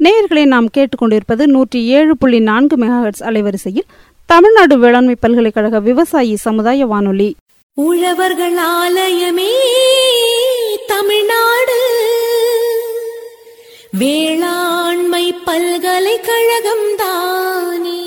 நேயர்களை நாம் கேட்டுக்கொண்டிருப்பது நூற்றி ஏழு புள்ளி நான்கு மெகாஹெட்ஸ் அலைவரிசையில் தமிழ்நாடு வேளாண்மை பல்கலைக்கழக விவசாயி சமுதாய வானொலி உழவர்கள் ஆலயமே தமிழ்நாடு வேளாண்மை பல்கலைக்கழகம் தானே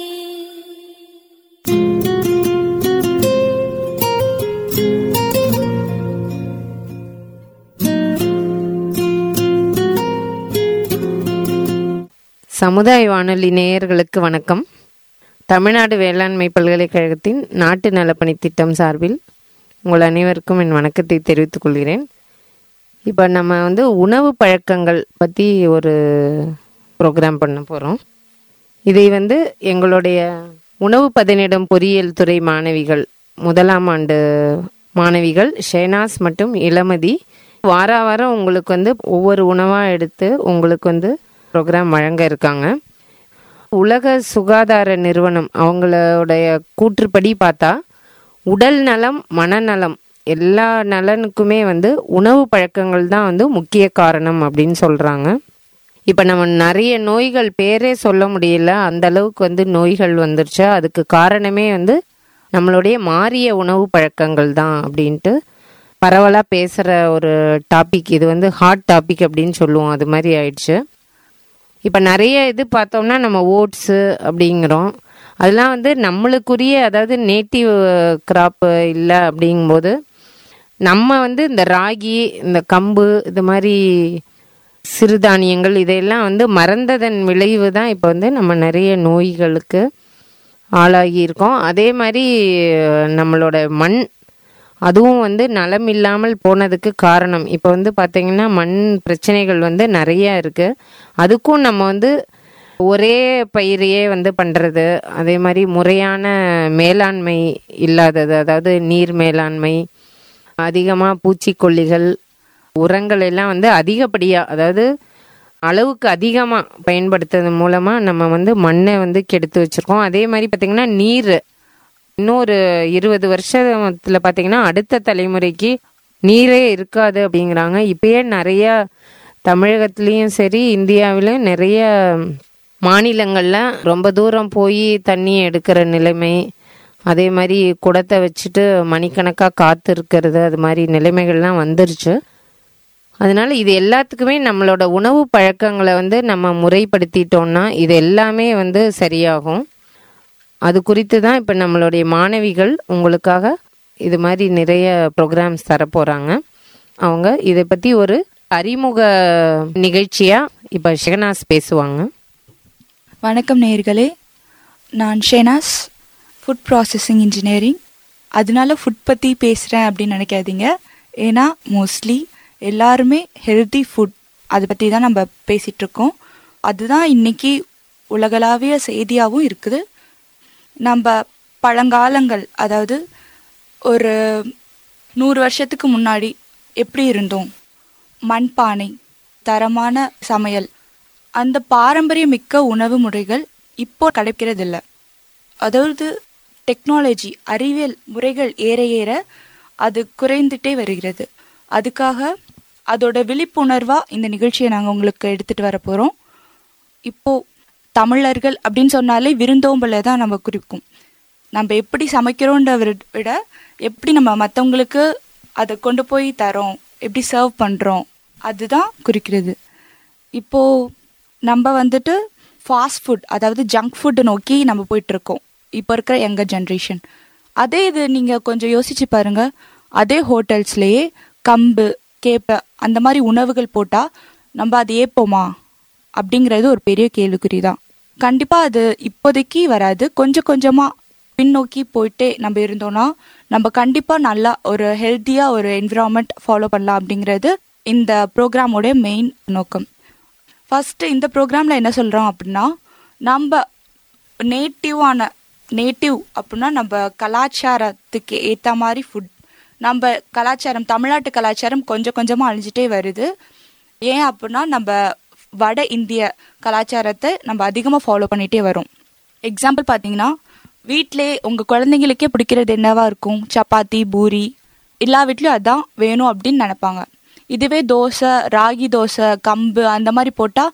சமுதாய வானொலி நேயர்களுக்கு வணக்கம் தமிழ்நாடு வேளாண்மை பல்கலைக்கழகத்தின் நாட்டு நலப்பணி திட்டம் சார்பில் உங்கள் அனைவருக்கும் என் வணக்கத்தை தெரிவித்துக் கொள்கிறேன் இப்போ நம்ம வந்து உணவு பழக்கங்கள் பற்றி ஒரு ப்ரோக்ராம் பண்ண போகிறோம் இதை வந்து எங்களுடைய உணவு பதனிடம் பொறியியல் துறை மாணவிகள் முதலாம் ஆண்டு மாணவிகள் ஷேனாஸ் மற்றும் இளமதி வார வாரம் உங்களுக்கு வந்து ஒவ்வொரு உணவாக எடுத்து உங்களுக்கு வந்து ப்ரோக்ராம் வழங்க இருக்காங்க உலக சுகாதார நிறுவனம் அவங்களுடைய கூற்றுப்படி பார்த்தா உடல் நலம் மனநலம் எல்லா நலனுக்குமே வந்து உணவு பழக்கங்கள் தான் வந்து முக்கிய காரணம் அப்படின்னு சொல்கிறாங்க இப்போ நம்ம நிறைய நோய்கள் பேரே சொல்ல முடியல அந்த அளவுக்கு வந்து நோய்கள் வந்துருச்சு அதுக்கு காரணமே வந்து நம்மளுடைய மாறிய உணவு பழக்கங்கள் தான் அப்படின்ட்டு பரவலாக பேசுகிற ஒரு டாபிக் இது வந்து ஹாட் டாபிக் அப்படின்னு சொல்லுவோம் அது மாதிரி ஆயிடுச்சு இப்போ நிறைய இது பார்த்தோம்னா நம்ம ஓட்ஸு அப்படிங்கிறோம் அதெல்லாம் வந்து நம்மளுக்குரிய அதாவது நேட்டிவ் கிராப்பு இல்லை அப்படிங்கும்போது நம்ம வந்து இந்த ராகி இந்த கம்பு இது மாதிரி சிறுதானியங்கள் இதையெல்லாம் வந்து மறந்ததன் விளைவு தான் இப்போ வந்து நம்ம நிறைய நோய்களுக்கு ஆளாகி இருக்கோம் அதே மாதிரி நம்மளோட மண் அதுவும் வந்து நலம் இல்லாமல் போனதுக்கு காரணம் இப்போ வந்து பார்த்திங்கன்னா மண் பிரச்சனைகள் வந்து நிறைய இருக்குது அதுக்கும் நம்ம வந்து ஒரே பயிரையே வந்து பண்ணுறது அதே மாதிரி முறையான மேலாண்மை இல்லாதது அதாவது நீர் மேலாண்மை அதிகமாக பூச்சிக்கொல்லிகள் உரங்கள் எல்லாம் வந்து அதிகப்படியாக அதாவது அளவுக்கு அதிகமாக பயன்படுத்துறது மூலமாக நம்ம வந்து மண்ணை வந்து கெடுத்து வச்சுருக்கோம் அதே மாதிரி பார்த்திங்கன்னா நீர் இன்னொரு இருபது வருஷத்தில் பார்த்தீங்கன்னா அடுத்த தலைமுறைக்கு நீரே இருக்காது அப்படிங்கிறாங்க இப்பயே நிறைய தமிழகத்துலேயும் சரி இந்தியாவிலும் நிறைய மாநிலங்களில் ரொம்ப தூரம் போய் தண்ணி எடுக்கிற நிலைமை அதே மாதிரி குடத்தை வச்சுட்டு மணிக்கணக்காக காத்து இருக்கிறது அது மாதிரி நிலைமைகள்லாம் வந்துருச்சு அதனால இது எல்லாத்துக்குமே நம்மளோட உணவு பழக்கங்களை வந்து நம்ம முறைப்படுத்திட்டோம்னா இது எல்லாமே வந்து சரியாகும் அது குறித்து தான் இப்போ நம்மளுடைய மாணவிகள் உங்களுக்காக இது மாதிரி நிறைய ப்ரோக்ராம்ஸ் தரப்போகிறாங்க அவங்க இதை பற்றி ஒரு அறிமுக நிகழ்ச்சியாக இப்போ ஷெகனாஸ் பேசுவாங்க வணக்கம் நேயர்களே நான் ஷெனாஸ் ஃபுட் ப்ராசஸிங் இன்ஜினியரிங் அதனால ஃபுட் பற்றி பேசுகிறேன் அப்படின்னு நினைக்காதீங்க ஏன்னா மோஸ்ட்லி எல்லாருமே ஹெல்தி ஃபுட் அதை பற்றி தான் நம்ம பேசிகிட்டு இருக்கோம் அதுதான் இன்னைக்கு உலகளாவிய செய்தியாகவும் இருக்குது நம்ம பழங்காலங்கள் அதாவது ஒரு நூறு வருஷத்துக்கு முன்னாடி எப்படி இருந்தோம் மண்பானை தரமான சமையல் அந்த பாரம்பரியமிக்க உணவு முறைகள் இப்போ கிடைக்கிறதில்ல அதாவது டெக்னாலஜி அறிவியல் முறைகள் ஏற ஏற அது குறைந்துட்டே வருகிறது அதுக்காக அதோட விழிப்புணர்வா இந்த நிகழ்ச்சியை நாங்கள் உங்களுக்கு எடுத்துட்டு வர போறோம் இப்போ தமிழர்கள் அப்படின்னு சொன்னாலே விருந்தோம்பலை தான் நம்ம குறிக்கும் நம்ம எப்படி சமைக்கிறோன்றத விட எப்படி நம்ம மற்றவங்களுக்கு அதை கொண்டு போய் தரோம் எப்படி சர்வ் பண்ணுறோம் அதுதான் குறிக்கிறது இப்போ நம்ம வந்துட்டு ஃபாஸ்ட் ஃபுட் அதாவது ஜங்க் ஃபுட் நோக்கி நம்ம போயிட்டு இருக்கோம் இப்போ இருக்கிற யங்கர் ஜென்ரேஷன் அதே இது நீங்கள் கொஞ்சம் யோசிச்சு பாருங்க அதே ஹோட்டல்ஸ்லேயே கம்பு கேப்பை அந்த மாதிரி உணவுகள் போட்டால் நம்ம அது ஏப்போமா அப்படிங்கிறது ஒரு பெரிய கேள்விக்குறி தான் கண்டிப்பாக அது இப்போதைக்கு வராது கொஞ்சம் கொஞ்சமாக பின்னோக்கி போயிட்டே நம்ம இருந்தோம்னா நம்ம கண்டிப்பாக நல்லா ஒரு ஹெல்த்தியாக ஒரு என்விரான்மெண்ட் ஃபாலோ பண்ணலாம் அப்படிங்கிறது இந்த ப்ரோக்ராமோட மெயின் நோக்கம் ஃபஸ்ட்டு இந்த ப்ரோக்ராமில் என்ன சொல்கிறோம் அப்படின்னா நம்ம நேட்டிவான நேட்டிவ் அப்படின்னா நம்ம கலாச்சாரத்துக்கு ஏற்ற மாதிரி ஃபுட் நம்ம கலாச்சாரம் தமிழ்நாட்டு கலாச்சாரம் கொஞ்சம் கொஞ்சமாக அழிஞ்சிட்டே வருது ஏன் அப்படின்னா நம்ம வட இந்திய கலாச்சாரத்தை நம்ம அதிகமாக ஃபாலோ பண்ணிகிட்டே வரோம் எக்ஸாம்பிள் பார்த்தீங்கன்னா வீட்டிலே உங்கள் குழந்தைங்களுக்கே பிடிக்கிறது என்னவா இருக்கும் சப்பாத்தி பூரி எல்லா வீட்லேயும் அதான் வேணும் அப்படின்னு நினைப்பாங்க இதுவே தோசை ராகி தோசை கம்பு அந்த மாதிரி போட்டால்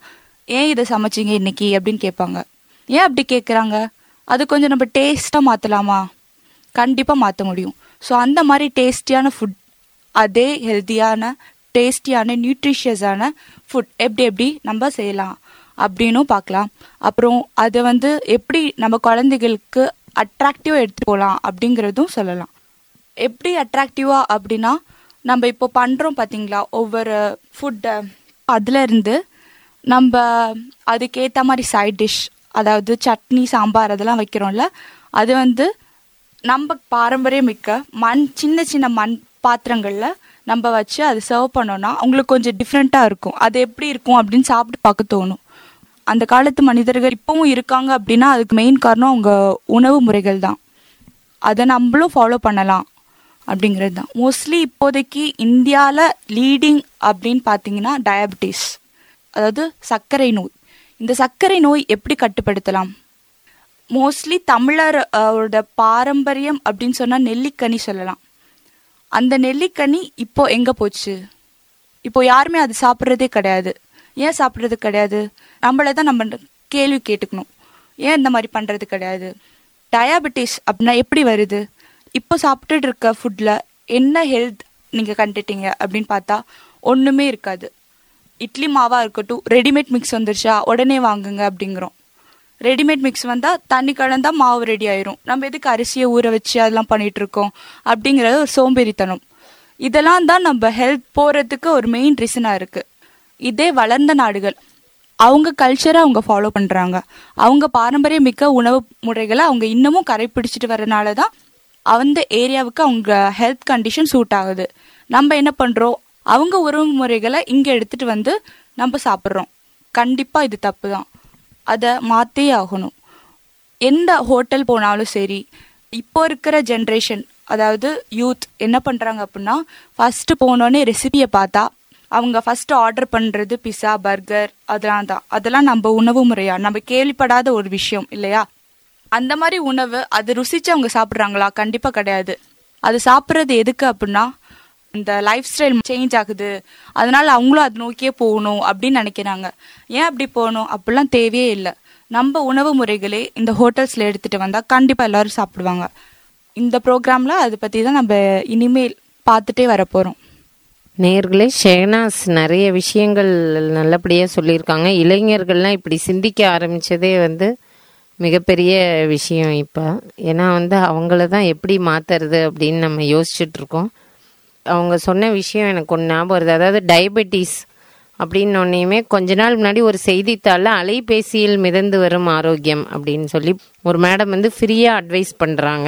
ஏன் இதை சமைச்சீங்க இன்னைக்கு அப்படின்னு கேட்பாங்க ஏன் அப்படி கேட்குறாங்க அது கொஞ்சம் நம்ம டேஸ்ட்டாக மாற்றலாமா கண்டிப்பாக மாற்ற முடியும் ஸோ அந்த மாதிரி டேஸ்டியான ஃபுட் அதே ஹெல்த்தியான டேஸ்டியான நியூட்ரிஷியஸான ஃபுட் எப்படி எப்படி நம்ம செய்யலாம் அப்படின்னும் பார்க்கலாம் அப்புறம் அதை வந்து எப்படி நம்ம குழந்தைகளுக்கு அட்ராக்டிவாக எடுத்துட்டு போகலாம் அப்படிங்கிறதும் சொல்லலாம் எப்படி அட்ராக்டிவாக அப்படின்னா நம்ம இப்போ பண்ணுறோம் பார்த்தீங்களா ஒவ்வொரு ஃபுட்டை அதுல இருந்து நம்ம அதுக்கேற்ற மாதிரி சைட் டிஷ் அதாவது சட்னி சாம்பார் அதெல்லாம் வைக்கிறோம்ல அது வந்து நம்ம பாரம்பரியம் மிக்க மண் சின்ன சின்ன மண் பாத்திரங்களில் நம்ம வச்சு அது சர்வ் பண்ணோம்னா உங்களுக்கு கொஞ்சம் டிஃப்ரெண்ட்டாக இருக்கும் அது எப்படி இருக்கும் அப்படின்னு சாப்பிட்டு பார்க்க தோணும் அந்த காலத்து மனிதர்கள் இப்பவும் இருக்காங்க அப்படின்னா அதுக்கு மெயின் காரணம் அவங்க உணவு முறைகள் தான் அதை நம்மளும் ஃபாலோ பண்ணலாம் அப்படிங்கிறது தான் மோஸ்ட்லி இப்போதைக்கு இந்தியாவில் லீடிங் அப்படின்னு பார்த்தீங்கன்னா டயபிட்டிஸ் அதாவது சர்க்கரை நோய் இந்த சர்க்கரை நோய் எப்படி கட்டுப்படுத்தலாம் மோஸ்ட்லி தமிழர் அவரோட பாரம்பரியம் அப்படின்னு சொன்னால் நெல்லிக்கனி சொல்லலாம் அந்த நெல்லிக்கனி இப்போ எங்கே போச்சு இப்போ யாருமே அது சாப்பிட்றதே கிடையாது ஏன் சாப்பிட்றது கிடையாது நம்மளை தான் நம்ம கேள்வி கேட்டுக்கணும் ஏன் இந்த மாதிரி பண்ணுறது கிடையாது டயாபெட்டிஸ் அப்படின்னா எப்படி வருது இப்போ சாப்பிட்டுட்டு இருக்க ஃபுட்டில் என்ன ஹெல்த் நீங்கள் கண்டுட்டீங்க அப்படின்னு பார்த்தா ஒன்றுமே இருக்காது இட்லி மாவாக இருக்கட்டும் ரெடிமேட் மிக்ஸ் வந்துருச்சா உடனே வாங்குங்க அப்படிங்கிறோம் ரெடிமேட் மிக்ஸ் வந்தால் தண்ணி கலந்தா மாவு ரெடி ஆயிரும் நம்ம எதுக்கு அரிசியை ஊற வச்சு அதெல்லாம் பண்ணிட்டு இருக்கோம் அப்படிங்கிறது ஒரு சோம்பேறித்தனம் இதெல்லாம் தான் நம்ம ஹெல்த் போகிறதுக்கு ஒரு மெயின் ரீசனாக இருக்குது இதே வளர்ந்த நாடுகள் அவங்க கல்ச்சரை அவங்க ஃபாலோ பண்ணுறாங்க அவங்க பாரம்பரிய மிக்க உணவு முறைகளை அவங்க இன்னமும் கடைப்பிடிச்சிட்டு வரனால தான் அந்த ஏரியாவுக்கு அவங்க ஹெல்த் கண்டிஷன் சூட் ஆகுது நம்ம என்ன பண்ணுறோம் அவங்க உறவு முறைகளை இங்கே எடுத்துட்டு வந்து நம்ம சாப்பிட்றோம் கண்டிப்பாக இது தப்பு தான் அதை மாற்றே ஆகணும் எந்த ஹோட்டல் போனாலும் சரி இப்போ இருக்கிற ஜென்ரேஷன் அதாவது யூத் என்ன பண்ணுறாங்க அப்படின்னா ஃபஸ்ட்டு போனோடனே ரெசிபியை பார்த்தா அவங்க ஃபஸ்ட்டு ஆர்டர் பண்ணுறது பிஸா பர்கர் அதெல்லாம் தான் அதெல்லாம் நம்ம உணவு முறையா நம்ம கேள்விப்படாத ஒரு விஷயம் இல்லையா அந்த மாதிரி உணவு அது ருசிச்சு அவங்க சாப்பிட்றாங்களா கண்டிப்பாக கிடையாது அது சாப்பிட்றது எதுக்கு அப்படின்னா இந்த லைஃப் ஸ்டைல் சேஞ்ச் ஆகுது அதனால அவங்களும் அது நோக்கியே போகணும் அப்படின்னு நினைக்கிறாங்க ஏன் அப்படி போகணும் அப்படிலாம் தேவையே இல்லை நம்ம உணவு முறைகளே இந்த ஹோட்டல்ஸில் எடுத்துகிட்டு வந்தால் கண்டிப்பாக எல்லாரும் சாப்பிடுவாங்க இந்த ப்ரோக்ராமில் அதை பற்றி தான் நம்ம இனிமேல் பார்த்துட்டே வரப்போகிறோம் நேர்களே ஷேனாஸ் நிறைய விஷயங்கள் நல்லபடியாக சொல்லியிருக்காங்க இளைஞர்கள்லாம் இப்படி சிந்திக்க ஆரம்பித்ததே வந்து மிகப்பெரிய விஷயம் இப்போ ஏன்னா வந்து அவங்கள தான் எப்படி மாற்றுறது அப்படின்னு நம்ம யோசிச்சுட்டு இருக்கோம் அவங்க சொன்ன விஷயம் எனக்கு ஒன்று ஞாபகம் வருது அதாவது டயபெட்டிஸ் அப்படின்னொன்னையுமே கொஞ்ச நாள் முன்னாடி ஒரு செய்தித்தாளில் அலைபேசியில் மிதந்து வரும் ஆரோக்கியம் அப்படின்னு சொல்லி ஒரு மேடம் வந்து ஃப்ரீயாக அட்வைஸ் பண்ணுறாங்க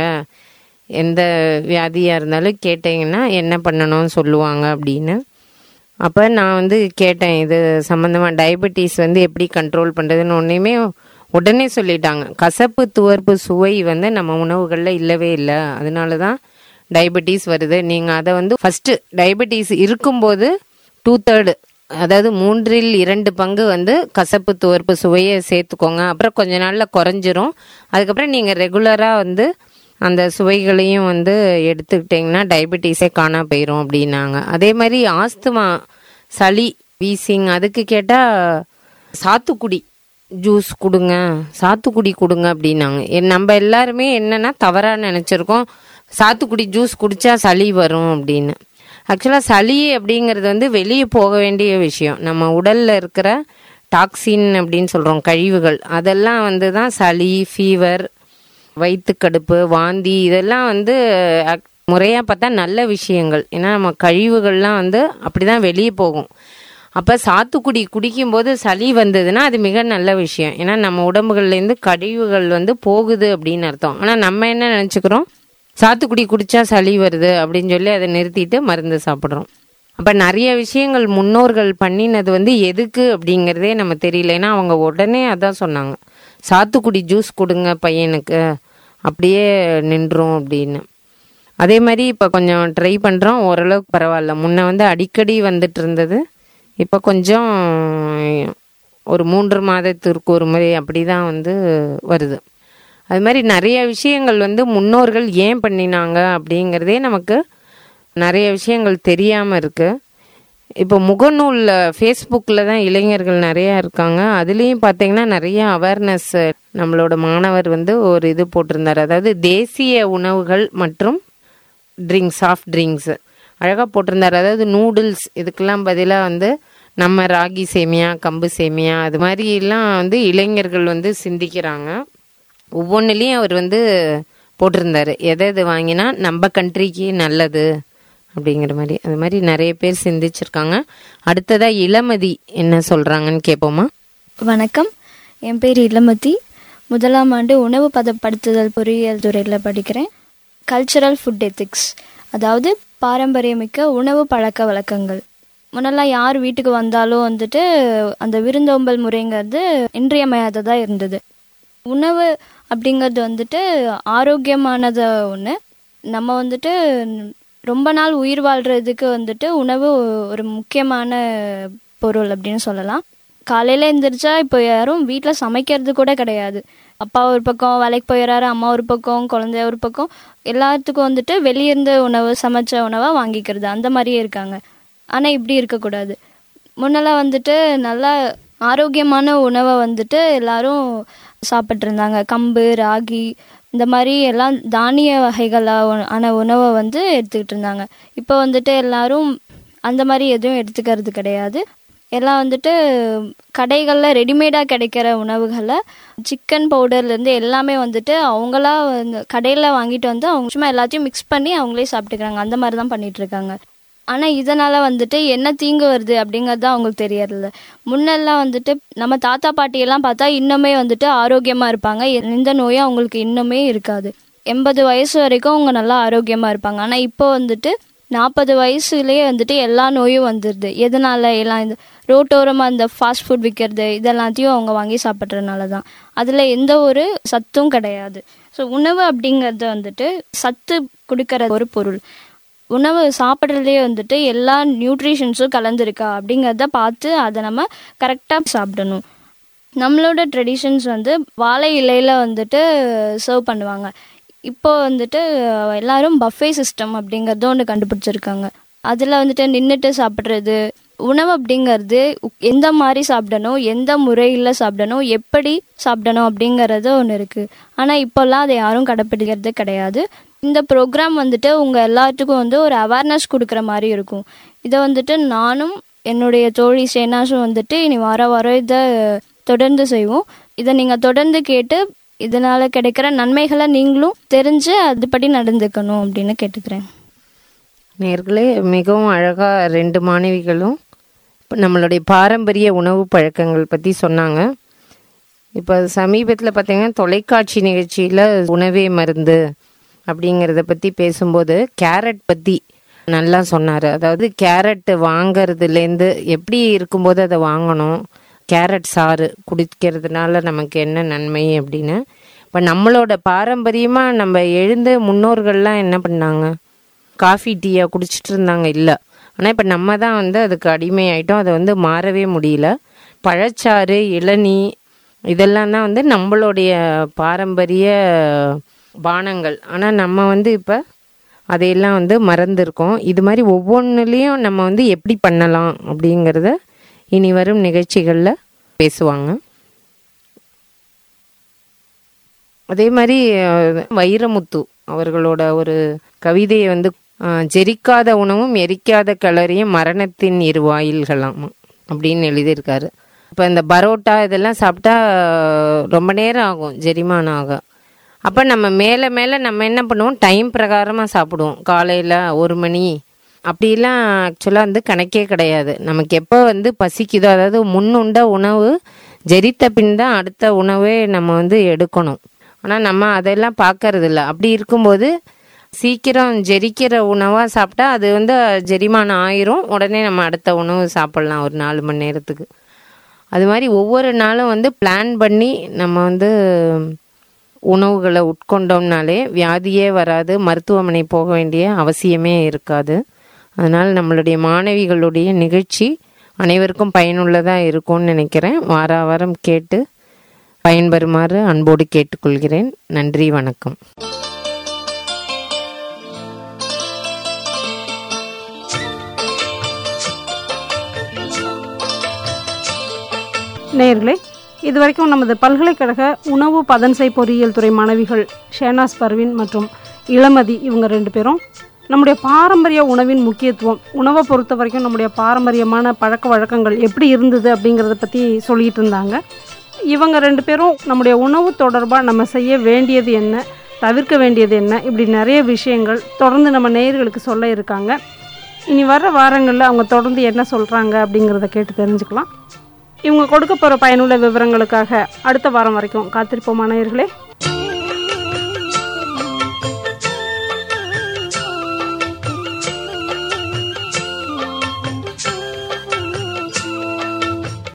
எந்த வியாதியாக இருந்தாலும் கேட்டிங்கன்னா என்ன பண்ணணும்னு சொல்லுவாங்க அப்படின்னு அப்போ நான் வந்து கேட்டேன் இது சம்மந்தமாக டயபெட்டிஸ் வந்து எப்படி கண்ட்ரோல் பண்ணுறதுன்னு ஒன்றையுமே உடனே சொல்லிட்டாங்க கசப்பு துவர்ப்பு சுவை வந்து நம்ம உணவுகளில் இல்லவே இல்லை அதனால தான் டயபெட்டிஸ் வருது நீங்கள் அதை வந்து ஃபஸ்ட்டு டயபெட்டிஸ் இருக்கும்போது டூ தேர்டு அதாவது மூன்றில் இரண்டு பங்கு வந்து கசப்பு துவர்ப்பு சுவையை சேர்த்துக்கோங்க அப்புறம் கொஞ்ச நாளில் குறைஞ்சிரும் அதுக்கப்புறம் நீங்கள் ரெகுலராக வந்து அந்த சுவைகளையும் வந்து எடுத்துக்கிட்டிங்கன்னா டயபெட்டிஸே காணா போயிடும் அப்படின்னாங்க அதே மாதிரி ஆஸ்துமா சளி வீசிங் அதுக்கு கேட்டால் சாத்துக்குடி ஜூஸ் கொடுங்க சாத்துக்குடி கொடுங்க அப்படின்னாங்க எ- நம்ம எல்லாருமே என்னன்னா தவறாக நினச்சிருக்கோம் சாத்துக்குடி ஜூஸ் குடிச்சா சளி வரும் அப்படின்னு ஆக்சுவலாக சளி அப்படிங்கிறது வந்து வெளியே போக வேண்டிய விஷயம் நம்ம உடலில் இருக்கிற டாக்ஸின் அப்படின்னு சொல்கிறோம் கழிவுகள் அதெல்லாம் வந்து தான் சளி ஃபீவர் வயிற்றுக்கடுப்பு வாந்தி இதெல்லாம் வந்து முறையாக பார்த்தா நல்ல விஷயங்கள் ஏன்னா நம்ம கழிவுகள்லாம் வந்து அப்படி தான் வெளியே போகும் அப்போ சாத்துக்குடி குடிக்கும்போது சளி வந்ததுன்னா அது மிக நல்ல விஷயம் ஏன்னா நம்ம உடம்புகள்லேருந்து கழிவுகள் வந்து போகுது அப்படின்னு அர்த்தம் ஆனால் நம்ம என்ன நினச்சிக்கிறோம் சாத்துக்குடி குடிச்சா சளி வருது அப்படின்னு சொல்லி அதை நிறுத்திட்டு மருந்து சாப்பிட்றோம் அப்போ நிறைய விஷயங்கள் முன்னோர்கள் பண்ணினது வந்து எதுக்கு அப்படிங்கிறதே நம்ம தெரியல ஏன்னா அவங்க உடனே அதான் சொன்னாங்க சாத்துக்குடி ஜூஸ் கொடுங்க பையனுக்கு அப்படியே நின்றும் அப்படின்னு அதே மாதிரி இப்போ கொஞ்சம் ட்ரை பண்ணுறோம் ஓரளவுக்கு பரவாயில்ல முன்ன வந்து அடிக்கடி வந்துட்டு இருந்தது இப்போ கொஞ்சம் ஒரு மூன்று மாதத்திற்கு ஒரு முறை அப்படி தான் வந்து வருது அது மாதிரி நிறைய விஷயங்கள் வந்து முன்னோர்கள் ஏன் பண்ணினாங்க அப்படிங்கிறதே நமக்கு நிறைய விஷயங்கள் தெரியாமல் இருக்குது இப்போ முகநூல் ஃபேஸ்புக்கில் தான் இளைஞர்கள் நிறையா இருக்காங்க அதுலேயும் பார்த்தீங்கன்னா நிறைய அவேர்னஸ் நம்மளோட மாணவர் வந்து ஒரு இது போட்டிருந்தார் அதாவது தேசிய உணவுகள் மற்றும் ட்ரிங்க்ஸ் சாஃப்ட் ட்ரிங்க்ஸ் அழகாக போட்டிருந்தார் அதாவது நூடுல்ஸ் இதுக்கெல்லாம் பதிலாக வந்து நம்ம ராகி சேமியா கம்பு சேமியா அது மாதிரிலாம் வந்து இளைஞர்கள் வந்து சிந்திக்கிறாங்க ஒவ்வொன்றுலேயும் அவர் வந்து போட்டிருந்தாரு எதை எது வாங்கினா நம்ம கண்ட்ரிக்கு நல்லது அப்படிங்கிற மாதிரி அது மாதிரி நிறைய பேர் சிந்திச்சிருக்காங்க அடுத்ததாக இளமதி என்ன சொல்கிறாங்கன்னு கேட்போமா வணக்கம் என் பேர் இளமதி முதலாம் ஆண்டு உணவு பதப்படுத்துதல் பொறியியல் துறையில் படிக்கிறேன் கல்ச்சரல் ஃபுட் எத்திக்ஸ் அதாவது பாரம்பரியமிக்க உணவு பழக்க வழக்கங்கள் முன்னெல்லாம் யார் வீட்டுக்கு வந்தாலும் வந்துட்டு அந்த விருந்தோம்பல் முறைங்கிறது இன்றியமையாததாக இருந்தது உணவு அப்படிங்கிறது வந்துட்டு ஆரோக்கியமானது ஒன்று நம்ம வந்துட்டு ரொம்ப நாள் உயிர் வாழ்கிறதுக்கு வந்துட்டு உணவு ஒரு முக்கியமான பொருள் அப்படின்னு சொல்லலாம் காலையில் எழுந்திரிச்சா இப்போ யாரும் வீட்டில் சமைக்கிறது கூட கிடையாது அப்பா ஒரு பக்கம் வேலைக்கு போயிடறாரு அம்மா ஒரு பக்கம் குழந்தைய ஒரு பக்கம் எல்லாத்துக்கும் வந்துட்டு வெளியிருந்த உணவு சமைச்ச உணவாக வாங்கிக்கிறது அந்த மாதிரியே இருக்காங்க ஆனால் இப்படி இருக்கக்கூடாது முன்னெல்லாம் வந்துட்டு நல்லா ஆரோக்கியமான உணவை வந்துட்டு எல்லாரும் சாப்பிட்டு இருந்தாங்க கம்பு ராகி இந்த மாதிரி எல்லாம் தானிய வகைகளாக ஆன உணவை வந்து எடுத்துக்கிட்டு இருந்தாங்க இப்போ வந்துட்டு எல்லாரும் அந்த மாதிரி எதுவும் எடுத்துக்கிறது கிடையாது எல்லாம் வந்துட்டு கடைகளில் ரெடிமேடாக கிடைக்கிற உணவுகளை சிக்கன் பவுடர்லேருந்து எல்லாமே வந்துட்டு அவங்களா வந்து கடையில் வாங்கிட்டு வந்து அவங்க சும்மா எல்லாத்தையும் மிக்ஸ் பண்ணி அவங்களே சாப்பிட்டுக்கிறாங்க அந்த மாதிரி தான் பண்ணிட்டு இருக்காங்க ஆனால் இதனால் வந்துட்டு என்ன தீங்கு வருது அப்படிங்கிறது தான் அவங்களுக்கு தெரியறதில்ல முன்னெல்லாம் வந்துட்டு நம்ம தாத்தா பாட்டியெல்லாம் பார்த்தா இன்னுமே வந்துட்டு ஆரோக்கியமாக இருப்பாங்க எந்த நோயும் அவங்களுக்கு இன்னுமே இருக்காது எண்பது வயசு வரைக்கும் அவங்க நல்லா ஆரோக்கியமாக இருப்பாங்க ஆனால் இப்போ வந்துட்டு நாற்பது வயசுலேயே வந்துட்டு எல்லா நோயும் வந்துடுது எதனால எல்லாம் இந்த ரோட்டோரமாக இந்த ஃபாஸ்ட் ஃபுட் விற்கிறது இதெல்லாத்தையும் அவங்க வாங்கி சாப்பிட்றதுனால தான் அதில் எந்த ஒரு சத்தும் கிடையாது ஸோ உணவு அப்படிங்கிறது வந்துட்டு சத்து கொடுக்கற ஒரு பொருள் உணவு சாப்பிட்றதுலேயே வந்துட்டு எல்லா நியூட்ரிஷன்ஸும் கலந்துருக்கா அப்படிங்கிறத பார்த்து அதை நம்ம கரெக்டாக சாப்பிடணும் நம்மளோட ட்ரெடிஷன்ஸ் வந்து வாழை இலையில் வந்துட்டு சர்வ் பண்ணுவாங்க இப்போ வந்துட்டு எல்லாரும் பஃபே சிஸ்டம் அப்படிங்கிறது ஒன்று கண்டுபிடிச்சிருக்காங்க அதில் வந்துட்டு நின்றுட்டு சாப்பிட்றது உணவு அப்படிங்கிறது எந்த மாதிரி சாப்பிடணும் எந்த முறையில் சாப்பிடணும் எப்படி சாப்பிடணும் அப்படிங்கிறது ஒன்று இருக்குது ஆனால் இப்போல்லாம் அதை யாரும் கடைப்பிடிக்கிறது கிடையாது இந்த ப்ரோக்ராம் வந்துட்டு உங்கள் எல்லாத்துக்கும் வந்து ஒரு அவேர்னஸ் கொடுக்குற மாதிரி இருக்கும் இதை வந்துட்டு நானும் என்னுடைய தோழி சேனாஸும் வந்துட்டு இனி வர வர இதை தொடர்ந்து செய்வோம் இதை நீங்கள் தொடர்ந்து கேட்டு இதனால் கிடைக்கிற நன்மைகளை நீங்களும் தெரிஞ்சு அதுபடி நடந்துக்கணும் அப்படின்னு கேட்டுக்கிறேன் நேர்களே மிகவும் அழகாக ரெண்டு மாணவிகளும் இப்ப நம்மளுடைய பாரம்பரிய உணவு பழக்கங்கள் பற்றி சொன்னாங்க இப்போ சமீபத்தில் பார்த்தீங்கன்னா தொலைக்காட்சி நிகழ்ச்சியில் உணவே மருந்து அப்படிங்கிறத பற்றி பேசும்போது கேரட் பற்றி நல்லா சொன்னார் அதாவது கேரட் வாங்கிறதுலேருந்து எப்படி இருக்கும்போது அதை வாங்கணும் கேரட் சாறு குடிக்கிறதுனால நமக்கு என்ன நன்மை அப்படின்னு இப்போ நம்மளோட பாரம்பரியமாக நம்ம எழுந்த முன்னோர்கள்லாம் என்ன பண்ணாங்க காஃபி டீயை குடிச்சிட்டு இருந்தாங்க இல்லை ஆனால் இப்போ நம்ம தான் வந்து அதுக்கு அடிமையாயிட்டோம் அதை வந்து மாறவே முடியல பழச்சாறு இளநீ இதெல்லாம் தான் வந்து நம்மளுடைய பாரம்பரிய பானங்கள் ஆனால் நம்ம வந்து இப்போ அதையெல்லாம் வந்து மறந்துருக்கோம் இது மாதிரி ஒவ்வொன்றுலேயும் நம்ம வந்து எப்படி பண்ணலாம் அப்படிங்கிறத இனி வரும் நிகழ்ச்சிகளில் பேசுவாங்க அதே மாதிரி அஹ், வைரமுத்து அவர்களோட ஒரு கவிதையை வந்து அஹ், ஜெரிக்காத உணவும் எரிக்காத கலரியும் மரணத்தின் இரு வாயில்களாம் அப்படின்னு எழுதியிருக்காரு இப்போ இந்த பரோட்டா இதெல்லாம் சாப்பிட்டா அஹ், ரொம்ப நேரம் ஆகும் ஜெரிமானம் ஆக அப்போ நம்ம மேலே மேலே நம்ம என்ன பண்ணுவோம் டைம் பிரகாரமாக சாப்பிடுவோம் காலையில் ஒரு மணி அப்படிலாம் ஆக்சுவலாக வந்து கணக்கே கிடையாது நமக்கு எப்போ வந்து பசிக்குதோ அதாவது முன்னுண்ட உணவு ஜெரித்த பின் தான் அடுத்த உணவே நம்ம வந்து எடுக்கணும் ஆனால் நம்ம அதெல்லாம் பார்க்கறது இல்ல அப்படி இருக்கும்போது சீக்கிரம் ஜெரிக்கிற உணவாக சாப்பிட்டா அது வந்து ஜெரிமானம் ஆயிரும் உடனே நம்ம அடுத்த உணவு சாப்பிட்லாம் ஒரு நாலு மணி நேரத்துக்கு அது மாதிரி ஒவ்வொரு நாளும் வந்து பிளான் பண்ணி நம்ம வந்து உணவுகளை உட்கொண்டோம்னாலே வியாதியே வராது மருத்துவமனை போக வேண்டிய அவசியமே இருக்காது அதனால் நம்மளுடைய மாணவிகளுடைய நிகழ்ச்சி அனைவருக்கும் பயனுள்ளதாக இருக்கும்னு நினைக்கிறேன் வார வாரம் கேட்டு பயன்பெறுமாறு அன்போடு கேட்டுக்கொள்கிறேன் நன்றி வணக்கம் நேயர்களே இதுவரைக்கும் நமது பல்கலைக்கழக உணவு பதன்செய் பொறியியல் துறை மாணவிகள் ஷேனாஸ் பர்வின் மற்றும் இளமதி இவங்க ரெண்டு பேரும் நம்முடைய பாரம்பரிய உணவின் முக்கியத்துவம் உணவை பொறுத்த வரைக்கும் நம்முடைய பாரம்பரியமான பழக்க வழக்கங்கள் எப்படி இருந்தது அப்படிங்கிறத பற்றி சொல்லிட்டு இருந்தாங்க இவங்க ரெண்டு பேரும் நம்முடைய உணவு தொடர்பாக நம்ம செய்ய வேண்டியது என்ன தவிர்க்க வேண்டியது என்ன இப்படி நிறைய விஷயங்கள் தொடர்ந்து நம்ம நேயர்களுக்கு சொல்ல இருக்காங்க இனி வர்ற வாரங்களில் அவங்க தொடர்ந்து என்ன சொல்கிறாங்க அப்படிங்கிறத கேட்டு தெரிஞ்சுக்கலாம் இவங்க கொடுக்க போகிற பயனுள்ள விவரங்களுக்காக அடுத்த வாரம் வரைக்கும் காத்திருப்போம் நேயர்களே